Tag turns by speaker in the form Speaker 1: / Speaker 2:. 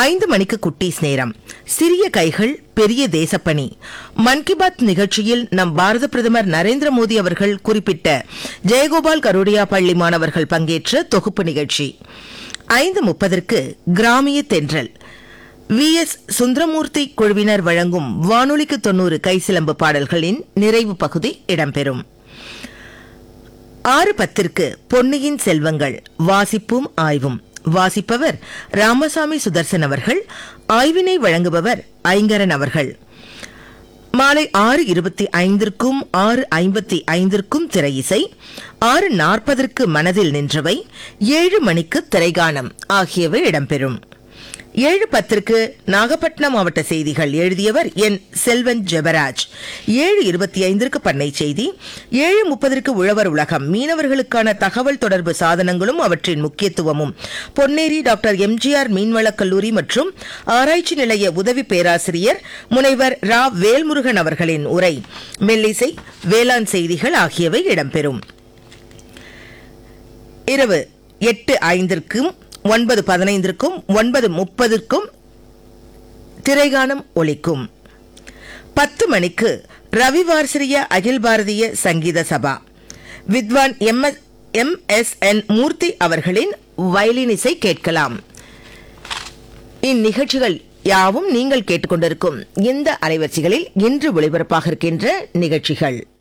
Speaker 1: ஐந்து மணிக்கு குட்டீஸ் நேரம் சிறிய கைகள் பெரிய தேசப்பணி மன் கி பாத் நிகழ்ச்சியில் நம் பாரத பிரதமர் நரேந்திர மோடி அவர்கள் குறிப்பிட்ட ஜெயகோபால் கருடியா பள்ளி மாணவர்கள் பங்கேற்ற தொகுப்பு நிகழ்ச்சி ஐந்து முப்பதற்கு கிராமிய தென்றல் வி எஸ் சுந்தரமூர்த்தி குழுவினர் வழங்கும் வானொலிக்கு தொன்னூறு கைசிலம்பு பாடல்களின் நிறைவு பகுதி இடம்பெறும் ஆறு பத்திற்கு பொன்னியின் செல்வங்கள் வாசிப்பும் ஆய்வும் வாசிப்பவர் ராமசாமி சுதர்சன் அவர்கள் ஆய்வினை வழங்குபவர் ஐங்கரன் அவர்கள் மாலை ஆறு இருபத்தி ஐந்திற்கும் ஆறு ஐம்பத்தி ஐந்திற்கும் திரையிசை ஆறு நாற்பதற்கு மனதில் நின்றவை ஏழு மணிக்கு திரைகானம் ஆகியவை இடம்பெறும் ஏழு பத்திற்கு நாகப்பட்டினம் மாவட்ட செய்திகள் எழுதியவர் என் செல்வன் ஜெபராஜ் ஏழு இருபத்தி ஐந்திற்கு பண்ணை செய்தி ஏழு முப்பதற்கு உழவர் உலகம் மீனவர்களுக்கான தகவல் தொடர்பு சாதனங்களும் அவற்றின் முக்கியத்துவமும் பொன்னேரி டாக்டர் எம்ஜிஆர் மீன்வளக் கல்லூரி மற்றும் ஆராய்ச்சி நிலைய உதவி பேராசிரியர் முனைவர் ரா வேல்முருகன் அவர்களின் உரை மெல்லிசை வேளாண் செய்திகள் ஆகியவை இடம்பெறும் இரவு எட்டு ஐந்திற்கும் ஒன்பது பதினைந்திற்கும் ஒன்பது முப்பதுக்கும் திரைகானம் ஒலிக்கும் பத்து மணிக்கு ரவிவார்சிரிய அகில் பாரதிய சங்கீத சபா வித்வான் M M S N Murthy அவர்களின் வயலின் இசை கேட்கலாம் இந்நிகழ்ச்சிகள் யாவும் நீங்கள் கேட்டுக்கொண்டிருக்கும் இந்த அலைவரிசைகளில் இன்று ஒளிபரப்பாக இருக்கின்ற நிகழ்ச்சிகள்